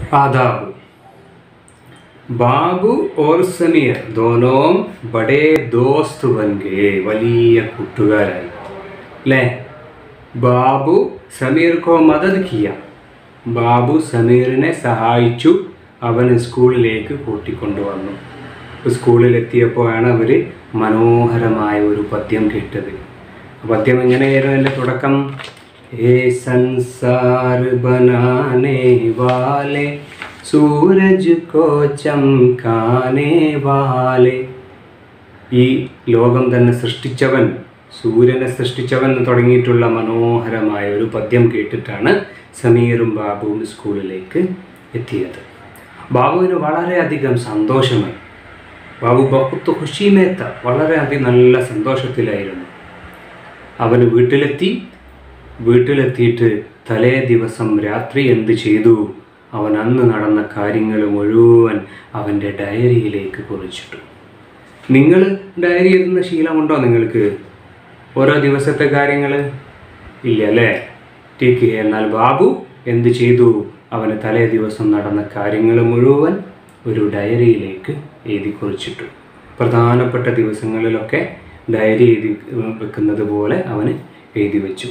आदाब ബാബു ഓർ സമീർ ദോനോം ബഡേ ദോസ്ത് ബൻ ഗേ വലിയ കൂട്ടുകാരായി അല്ലേ ബാബു സമീർ കോ മദത് കിയ ബാബു സമീറിനെ സഹായിച്ചു അവൻ സ്കൂളിലേക്ക് കൂട്ടിക്കൊണ്ടുവന്നു സ്കൂളിലെത്തിയപ്പോഴാണ് അവർ മനോഹരമായ ഒരു പദ്യം കേട്ടത് ആ പദ്യം എങ്ങനെയായിരുന്നു എൻ്റെ തുടക്കം ഏ സംസാർ ബനാനെ വാലെ സൂരജ് കോ ചംകാനെ വാലെ ഈ ലോകം തന്നെ സൃഷ്ടിച്ചവൻ സൂര്യനെ സൃഷ്ടിച്ചവൻ എന്ന് തുടങ്ങിയിട്ടുള്ള മനോഹരമായ ഒരു പദ്യം കേട്ടിട്ടാണ് സമീറും ബാബുവും സ്കൂളിലേക്ക് എത്തിയത് ബാബുവിന് വളരെയധികം സന്തോഷമായി ബാബു ബഹുത്ത് ഖുഷിമേത്ത വളരെയധികം നല്ല സന്തോഷത്തിലായിരുന്നു അവന് വീട്ടിലെത്തി വീട്ടിലെത്തിയിട്ട് തലേ ദിവസം രാത്രി എന്ത് ചെയ്തു അവൻ അന്ന് നടന്ന കാര്യങ്ങൾ മുഴുവൻ അവൻ്റെ ഡയറിയിലേക്ക് കുറിച്ചിട്ടു നിങ്ങൾ ഡയറി എഴുതുന്ന ശീലമുണ്ടോ നിങ്ങൾക്ക് ഓരോ ദിവസത്തെ കാര്യങ്ങൾ ഇല്ല അല്ലേ ടീക്ക് എന്നാൽ ബാബു എന്ത് ചെയ്തു അവന് തലേ ദിവസം നടന്ന കാര്യങ്ങൾ മുഴുവൻ ഒരു ഡയറിയിലേക്ക് എഴുതി കുറിച്ചിട്ടു പ്രധാനപ്പെട്ട ദിവസങ്ങളിലൊക്കെ ഡയറി എഴുതി വെക്കുന്നത് പോലെ അവന് എഴുതി വെച്ചു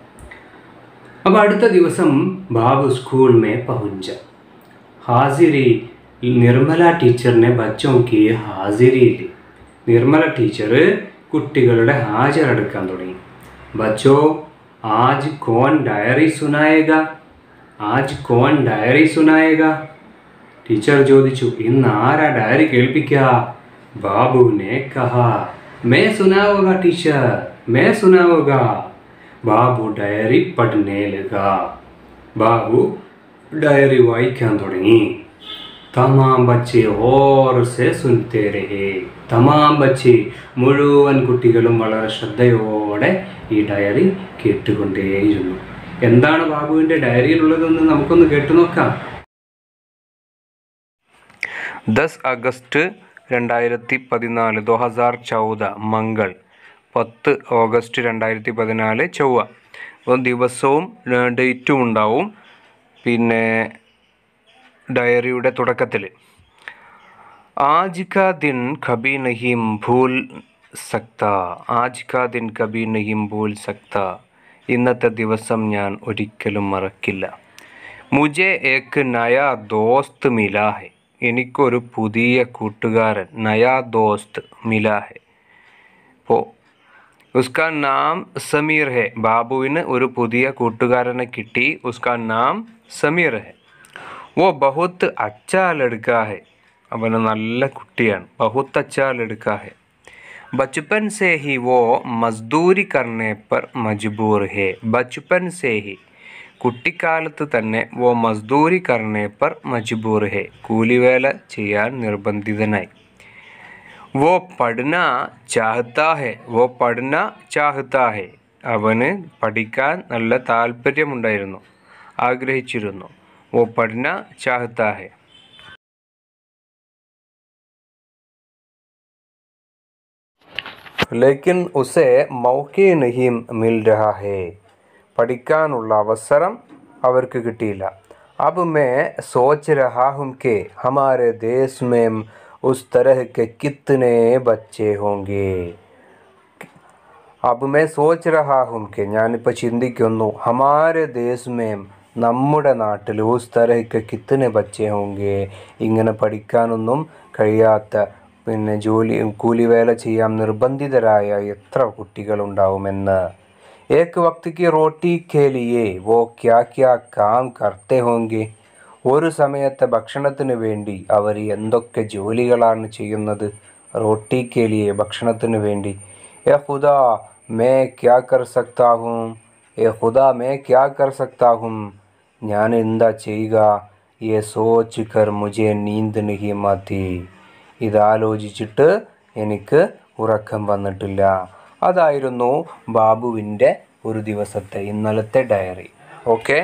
अब അടുത്ത ദിവസം ബാബു स्कूल में पहुंचा हाजिरी നിർമ്മല ടീച്ചറിനെ ബച്ചോं की हाजिरी ली നിർമ്മല ടീച്ചർ കുട്ടികളുടെ ഹാജർ എടുക്കാൻ തുടങ്ങി ബച്ചോ ആജ് കോൺ ഡയറി സുനായേഗ ആജ് കോൺ ഡയറി സുനായേഗ ടീച്ചർ ചോദിച്ചു ഇന്ന് ആരാ ഡയറി കേൾപ്പിക്കുക ബാബുവിനെ കഹ മേ സുനാവുക ടീച്ചർ മേ സുനാവുക ബാബു ഡയറി പഠനേ ലഗ ബാബു ഡയറി വായിക്കാൻ തുടങ്ങി തമാം ബച്ചെ ഓർ സെ സുൻതേ രഹേ തമാം ബച്ചെ മുഴുവൻ കുട്ടികളും വളരെ ശ്രദ്ധയോടെ ഈ ഡയറി കേട്ടുകൊണ്ടേയിരുന്നു എന്താണ് ബാബുവിൻ്റെ ഡയറിയിലുള്ളതെന്ന് നമുക്കൊന്ന് കേട്ടു നോക്കാം ദസ് അഗസ്റ്റ് രണ്ടായിരത്തി പതിനാല് ദോ ഹസാർ ചൗദ മംഗൾ പത്ത് ഓഗസ്റ്റ് രണ്ടായിരത്തി പതിനാല് ചൊവ്വ അപ്പോൾ ദിവസവും ഡേറ്റും ഉണ്ടാവും പിന്നെ ഡയറിയുടെ തുടക്കത്തിൽ ആജ് കാ ദിൻ കബി നഹീം ഭൂൽ സക്ത ആജ് കാ ദിൻ കബി നഹീം ഭൂൽ സക്ത ഇന്നത്തെ ദിവസം ഞാൻ ഒരിക്കലും മറക്കില്ല മുജെ ഏക്ക് നയാ ദോസ്ത് മിലാ ഹെ എനിക്കൊരു പുതിയ കൂട്ടുകാരൻ നയാ ദോസ്ത് മിലാ ഹെ ഇപ്പോൾ ഉസ്കാ നാം സമീർ ഹെ ബാബുവിന് ഒരു പുതിയ കൂട്ടുകാരനെ കിട്ടി ഉസ്കാ നാം സമീർ ഹെ वो बहुत अच्छा लड़का है അവന് നല്ല കുട്ടിയാണ് बहुत अच्छा लड़का है बचपन से ही वो मजदूरी करने पर मजबूर है बचपन से ही കുട്ടിക്കാലത്ത് തന്നെ വോ മസ്ദൂരി കർണേ പർ മജ്ബൂർ ഹെ കൂലിവേല ചെയ്യാൻ നിർബന്ധിതനായി വോ പഠന ചാഹത്താ ഹെ വോ പഠന ചാഹത്താ ഹെ അവന് പഠിക്കാൻ നല്ല താല്പര്യമുണ്ടായിരുന്നു ആഗ്രഹിച്ചിരുന്നു वो पढ़ना चाहता है लेकिन उसे मौके नहीं मिल रहा है പഠിക്കാനുള്ള അവസരം അവർക്ക് കിട്ടിയില്ല अब मैं सोच रहा हूँ कि हमारे देश में उस तरह के कितने बच्चे होंगे अब मैं सोच रहा हूँ कि ഞാനിപ്പോൾ ചിന്തിക്കുന്നു ഹമാരെ ദേശ് മേം നമ്മുടെ നാട്ടിൽ ഉസ് തരഹക്ക് കിത്തനെ ബച്ചെ ഹോങ്കെ ഇങ്ങനെ പഠിക്കാനൊന്നും കഴിയാത്ത പിന്നെ ജോലി കൂലിവേല ചെയ്യാൻ നിർബന്ധിതരായ എത്ര കുട്ടികളുണ്ടാവുമെന്ന് ഏക്ക് വക്തിക്ക് റോട്ടി കേലിയെ വോ ക്യാ ക്യാ കാം കർത്തെ ഹോങ്കെ ഒരു സമയത്തെ ഭക്ഷണത്തിന് വേണ്ടി അവർ എന്തൊക്കെ ജോലികളാണ് ചെയ്യുന്നത് റോട്ടി കേലിയെ ഭക്ഷണത്തിന് വേണ്ടി ഏ ഖുദാ മേ ക്യാ കർ സക്താ ഹൂം ഏ ഖുദാ മേ ക്യാ കർ സക്താ ഹൂം ഞാൻ എന്താ ചെയ്യുക യെ സോച്ച് കർ മുജെ നീന്ത് നഹി മതി ഇതാലോചിച്ചിട്ട് എനിക്ക് ഉറക്കം വന്നിട്ടില്ല അതായിരുന്നു ബാബുവിൻ്റെ ഒരു ദിവസത്തെ ഇന്നലത്തെ ഡയറി ഓക്കെ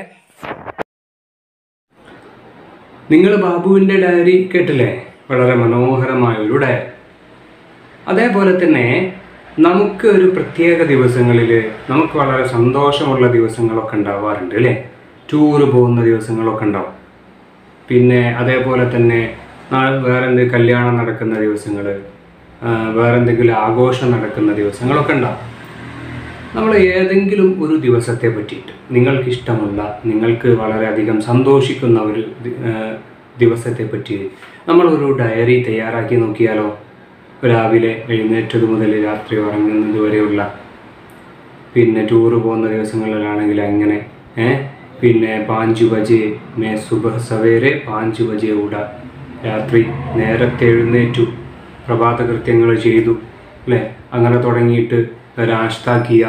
നിങ്ങൾ ബാബുവിൻ്റെ ഡയറി കേട്ടില്ലേ വളരെ മനോഹരമായ ഒരു ഡയറി അതേപോലെ തന്നെ നമുക്ക് ഒരു പ്രത്യേക ദിവസങ്ങളിൽ നമുക്ക് വളരെ സന്തോഷമുള്ള ദിവസങ്ങളൊക്കെ ഉണ്ടാവാറുണ്ട് അല്ലേ ടൂറ് പോകുന്ന ദിവസങ്ങളൊക്കെ ഉണ്ടാവും പിന്നെ അതേപോലെ തന്നെ നാളെ വേറെ എന്ത് കല്യാണം നടക്കുന്ന ദിവസങ്ങൾ വേറെ എന്തെങ്കിലും ആഘോഷം നടക്കുന്ന ദിവസങ്ങളൊക്കെ ഉണ്ടാവും നമ്മൾ ഏതെങ്കിലും ഒരു ദിവസത്തെ പറ്റിയിട്ട് നിങ്ങൾക്ക് ഇഷ്ടമുള്ള നിങ്ങൾക്ക് വളരെയധികം സന്തോഷിക്കുന്ന ഒരു ദി- ആ, ദിവസത്തെ പറ്റി നമ്മളൊരു ഡയറി തയ്യാറാക്കി നോക്കിയാലോ രാവിലെ എഴുന്നേറ്റത് മുതൽ രാത്രി ഉറങ്ങുന്നത് വരെയുള്ള പിന്നെ ടൂറ് പോകുന്ന ദിവസങ്ങളിലാണെങ്കിൽ അങ്ങനെ ഏ പിന്നെ പാഞ്ച് ബജെ മേ സുബഹ് സവേരെ പാഞ്ച് ബജെ ഉട രാത്രി നേരത്തെ എഴുന്നേറ്റു പ്രഭാത കൃത്യങ്ങൾ ചെയ്തു അല്ലേ അങ്ങനെ തുടങ്ങിയിട്ട് രാഷ്താക്കിയ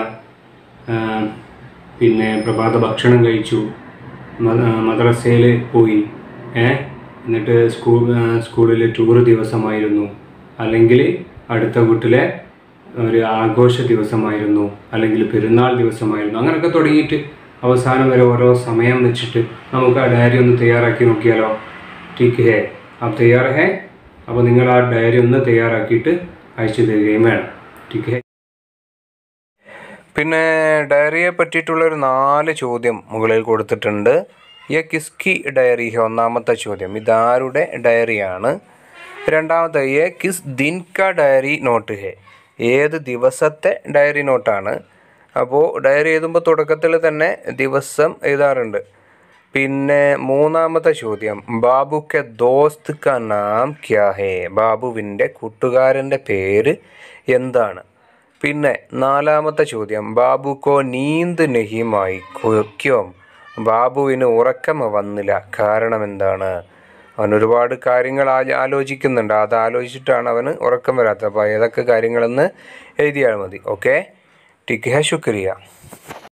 പിന്നെ പ്രഭാത ഭക്ഷണം കഴിച്ചു മദ്രസയിൽ പോയി ഏ എന്നിട്ട് സ്കൂൾ സ്കൂളിൽ ടൂറ് ദിവസമായിരുന്നു അല്ലെങ്കിൽ അടുത്ത വീട്ടിലെ ഒരു ആഘോഷ ദിവസമായിരുന്നു അല്ലെങ്കിൽ പെരുന്നാൾ ദിവസമായിരുന്നു അങ്ങനെയൊക്കെ തുടങ്ങിയിട്ട് അവസാനം വരെ ഓരോ സമയം വെച്ചിട്ട് നമുക്ക് ആ ഡയറി ഒന്ന് തയ്യാറാക്കി നോക്കിയാലോ ടീക്ക് ഹേ അപ്പോൾ തയ്യാർ ഹേ അപ്പോൾ നിങ്ങൾ ആ ഡയറി ഒന്ന് തയ്യാറാക്കിയിട്ട് അയച്ചു തരികയും വേണം ടീക്ക് ഹേ പിന്നെ ഡയറിയെ പറ്റിയിട്ടുള്ള ഒരു നാല് ചോദ്യം മുകളിൽ കൊടുത്തിട്ടുണ്ട് യ കിസ്കി ഡയറി ഹെ ഒന്നാമത്തെ ചോദ്യം ഇതാരുടെ ഡയറിയാണ് രണ്ടാമത്തെ യ കിസ് ദിൻ ക ഡയറി നോട്ട് ഹെ ഏത് ദിവസത്തെ ഡയറി നോട്ടാണ് അപ്പോൾ ഡയറി എഴുതുമ്പോൾ തുടക്കത്തിൽ തന്നെ ദിവസം എഴുതാറുണ്ട് പിന്നെ മൂന്നാമത്തെ ചോദ്യം ബാബു കെ ദോസ്ത് ക നാം ക്യാ ഹേ ബാബുവിൻ്റെ കൂട്ടുകാരൻ്റെ പേര് എന്താണ് പിന്നെ നാലാമത്തെ ചോദ്യം ബാബു കോ നീന്ത് നഹിമായി ക്യോം ബാബുവിന് ഉറക്കം വന്നില്ല കാരണം എന്താണ് അവൻ ഒരുപാട് കാര്യങ്ങൾ ആ- ആലോചിക്കുന്നുണ്ട് അത് ആലോചിച്ചിട്ടാണ് അവന് ഉറക്കം വരാത്തത് അപ്പോൾ ഏതൊക്കെ കാര്യങ്ങളെന്ന് എഴുതിയാൽ മതി ഓക്കെ ടിക്ക് ഹെ ശുക്രിയ